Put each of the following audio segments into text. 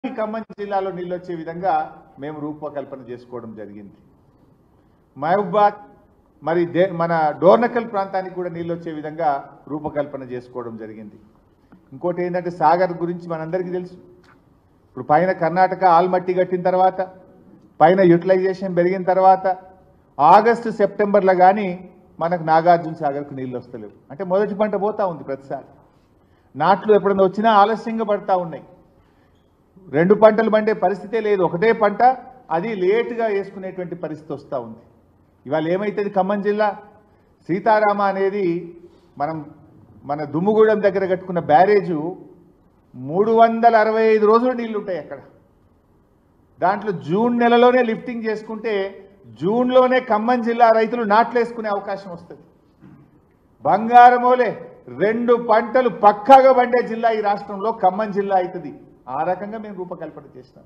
ఈ ఖమ్మం జిల్లాలో నీళ్ళు వచ్చే విధంగా మేము రూపకల్పన చేసుకోవడం జరిగింది మహబూబాద్ మరి దే మన డోర్నకల్ ప్రాంతానికి కూడా నీళ్ళు వచ్చే విధంగా రూపకల్పన చేసుకోవడం జరిగింది ఇంకోటి ఏంటంటే సాగర్ గురించి మనందరికీ తెలుసు ఇప్పుడు పైన కర్ణాటక ఆల్మట్టి కట్టిన తర్వాత పైన యూటిలైజేషన్ పెరిగిన తర్వాత ఆగస్టు సెప్టెంబర్లో కానీ మనకు నాగార్జున సాగర్కు నీళ్ళు వస్తలేవు అంటే మొదటి పంట పోతా ఉంది ప్రతిసారి నాట్లు ఎప్పుడైనా వచ్చినా ఆలస్యంగా పడతా ఉన్నాయి రెండు పంటలు పండే పరిస్థితే లేదు ఒకటే పంట అది లేటుగా వేసుకునేటువంటి పరిస్థితి వస్తూ ఉంది ఇవాళ ఏమైతుంది ఖమ్మం జిల్లా సీతారామ అనేది మనం మన దుమ్ముగూడెం దగ్గర కట్టుకున్న బ్యారేజు మూడు వందల అరవై ఐదు రోజులు నీళ్లు ఉంటాయి అక్కడ దాంట్లో జూన్ నెలలోనే లిఫ్టింగ్ చేసుకుంటే జూన్లోనే ఖమ్మం జిల్లా రైతులు నాట్లేసుకునే అవకాశం వస్తుంది బంగారమోలే రెండు పంటలు పక్కాగా పండే జిల్లా ఈ రాష్ట్రంలో ఖమ్మం జిల్లా అవుతుంది ఆ రకంగా మేము రూపకల్పన చేసినాం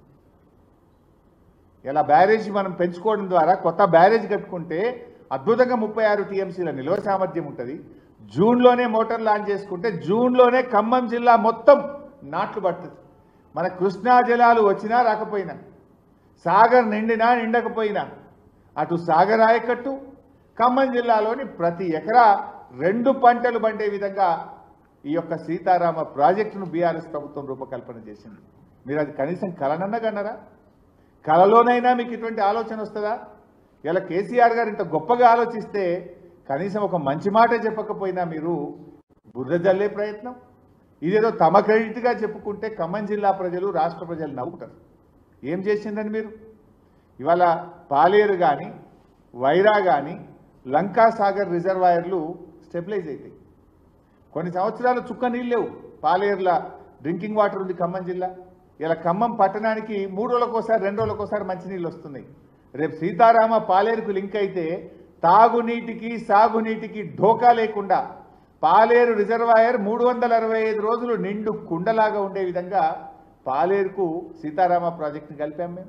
ఇలా బ్యారేజ్ మనం పెంచుకోవడం ద్వారా కొత్త బ్యారేజ్ కట్టుకుంటే అద్భుతంగా ముప్పై ఆరు టీఎంసీల నిల్వ సామర్థ్యం ఉంటుంది జూన్లోనే మోటార్ లాంచ్ చేసుకుంటే జూన్లోనే ఖమ్మం జిల్లా మొత్తం నాట్లు పడుతుంది మన కృష్ణా జలాలు వచ్చినా రాకపోయినా సాగర్ నిండినా నిండకపోయినా అటు సాగర్ ఆయకట్టు ఖమ్మం జిల్లాలోని ప్రతి ఎకరా రెండు పంటలు పండే విధంగా ఈ యొక్క సీతారామ ప్రాజెక్టును బీఆర్ఎస్ ప్రభుత్వం రూపకల్పన చేసింది మీరు అది కనీసం కలనన్నా కన్నారా కలలోనైనా మీకు ఇటువంటి ఆలోచన వస్తుందా ఇలా కేసీఆర్ గారు ఇంత గొప్పగా ఆలోచిస్తే కనీసం ఒక మంచి మాట చెప్పకపోయినా మీరు బురద జల్లే ప్రయత్నం ఇదేదో తమ క్రెడిట్గా చెప్పుకుంటే ఖమ్మం జిల్లా ప్రజలు రాష్ట్ర ప్రజలు నవ్వుతారు ఏం చేసిందని మీరు ఇవాళ పాలేరు కానీ వైరా కానీ లంకా సాగర్ రిజర్వాయర్లు స్టెబిలైజ్ అవుతాయి కొన్ని సంవత్సరాలు చుక్క నీళ్ళు లేవు పాలేరుల డ్రింకింగ్ వాటర్ ఉంది ఖమ్మం జిల్లా ఇలా ఖమ్మం పట్టణానికి మూడు రోజులకోసారి రెండు రోజులకోసారి మంచినీళ్ళు వస్తున్నాయి రేపు సీతారామ పాలేరుకు లింక్ అయితే తాగునీటికి సాగునీటికి ఢోకా లేకుండా పాలేరు రిజర్వాయర్ మూడు వందల అరవై ఐదు రోజులు నిండు కుండలాగా ఉండే విధంగా పాలేరుకు సీతారామ ప్రాజెక్టుని కలిపాం మేము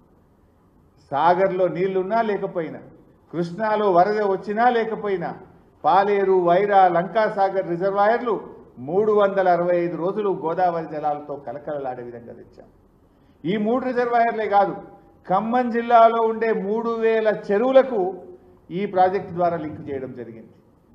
సాగర్లో నీళ్లున్నా లేకపోయినా కృష్ణాలో వరద వచ్చినా లేకపోయినా పాలేరు వైరా లంకా సాగర్ రిజర్వాయర్లు మూడు వందల అరవై ఐదు రోజులు గోదావరి జలాలతో కలకలలాడే విధంగా తెచ్చాం ఈ మూడు రిజర్వాయర్లే కాదు ఖమ్మం జిల్లాలో ఉండే మూడు వేల చెరువులకు ఈ ప్రాజెక్టు ద్వారా లింక్ చేయడం జరిగింది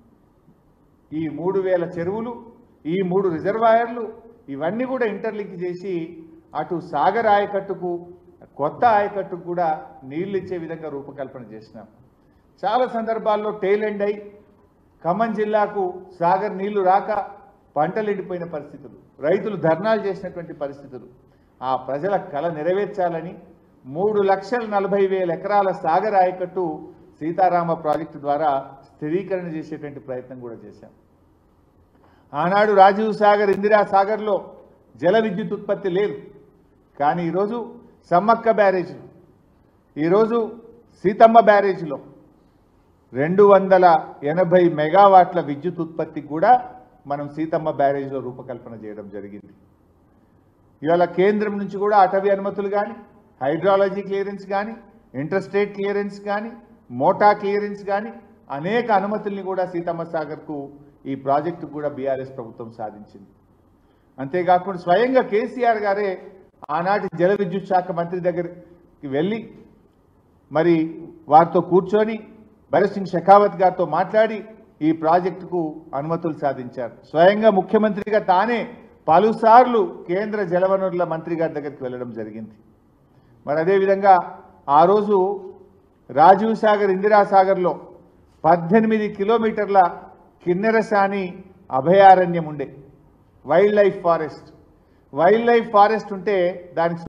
ఈ మూడు వేల చెరువులు ఈ మూడు రిజర్వాయర్లు ఇవన్నీ కూడా ఇంటర్లింక్ చేసి అటు సాగర్ ఆయకట్టుకు కొత్త ఆయకట్టుకు కూడా నీళ్లు ఇచ్చే విధంగా రూపకల్పన చేసినాం చాలా సందర్భాల్లో టైల్ ఎండ్ అయి ఖమ్మం జిల్లాకు సాగర్ నీళ్లు రాక పంటలు ఎండిపోయిన పరిస్థితులు రైతులు ధర్నాలు చేసినటువంటి పరిస్థితులు ఆ ప్రజల కళ నెరవేర్చాలని మూడు లక్షల నలభై వేల ఎకరాల సాగర్ ఆయకట్టు సీతారామ ప్రాజెక్టు ద్వారా స్థిరీకరణ చేసేటువంటి ప్రయత్నం కూడా చేశాం ఆనాడు రాజీవ్ సాగర్ ఇందిరా సాగర్లో జల విద్యుత్ ఉత్పత్తి లేదు కానీ ఈరోజు సమ్మక్క బ్యారేజ్ ఈరోజు సీతమ్మ బ్యారేజ్లో రెండు వందల ఎనభై మెగావాట్ల విద్యుత్ ఉత్పత్తికి కూడా మనం సీతమ్మ బ్యారేజ్లో రూపకల్పన చేయడం జరిగింది ఇవాళ కేంద్రం నుంచి కూడా అటవీ అనుమతులు కానీ హైడ్రాలజీ క్లియరెన్స్ కానీ ఇంటర్స్టేట్ క్లియరెన్స్ కానీ మోటా క్లియరెన్స్ కానీ అనేక అనుమతుల్ని కూడా సీతమ్మ సాగర్కు ఈ ప్రాజెక్టు కూడా బీఆర్ఎస్ ప్రభుత్వం సాధించింది అంతేకాకుండా స్వయంగా కేసీఆర్ గారే ఆనాటి జల విద్యుత్ శాఖ మంత్రి దగ్గరికి వెళ్ళి మరి వారితో కూర్చొని భరత్ సింగ్ షెకావత్ గారితో మాట్లాడి ఈ ప్రాజెక్టుకు అనుమతులు సాధించారు స్వయంగా ముఖ్యమంత్రిగా తానే పలుసార్లు కేంద్ర జలవనరుల మంత్రి గారి దగ్గరికి వెళ్ళడం జరిగింది మరి అదేవిధంగా ఆ రోజు రాజీవ్ సాగర్ ఇందిరా సాగర్లో పద్దెనిమిది కిలోమీటర్ల కిన్నెరసాని అభయారణ్యం ఉండే wild life forest wild life forest ఉంటే దానికి